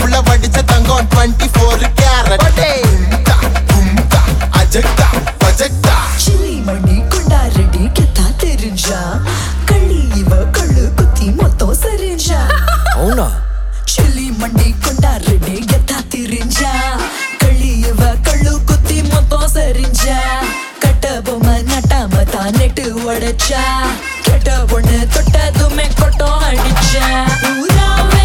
ஃபுல்லா வடிச்ச தங்கம் டுவெண்ட்டி ஃபோர் கேரட் அஜெக்டா பஜெக்டா சில்லி மணி கொண்டாரடி கெத்தா தெரிஞ்சா கள்ளி இவ கள்ளு குத்தி மொத்தம் சரிஞ்சா అవునా சில்லி மண்டி கொண்டாரடி கெத்தா தெரிஞ்சா கள்ளி இவ கள்ளு குத்தி மொத்தம் சரிஞ்சா கட்ட பொம்மை நட்டாம தான் நெட்டு உடைச்சா கெட்ட பொண்ணு தொட்டதுமே கொட்டம் அடிச்சா ஊராவே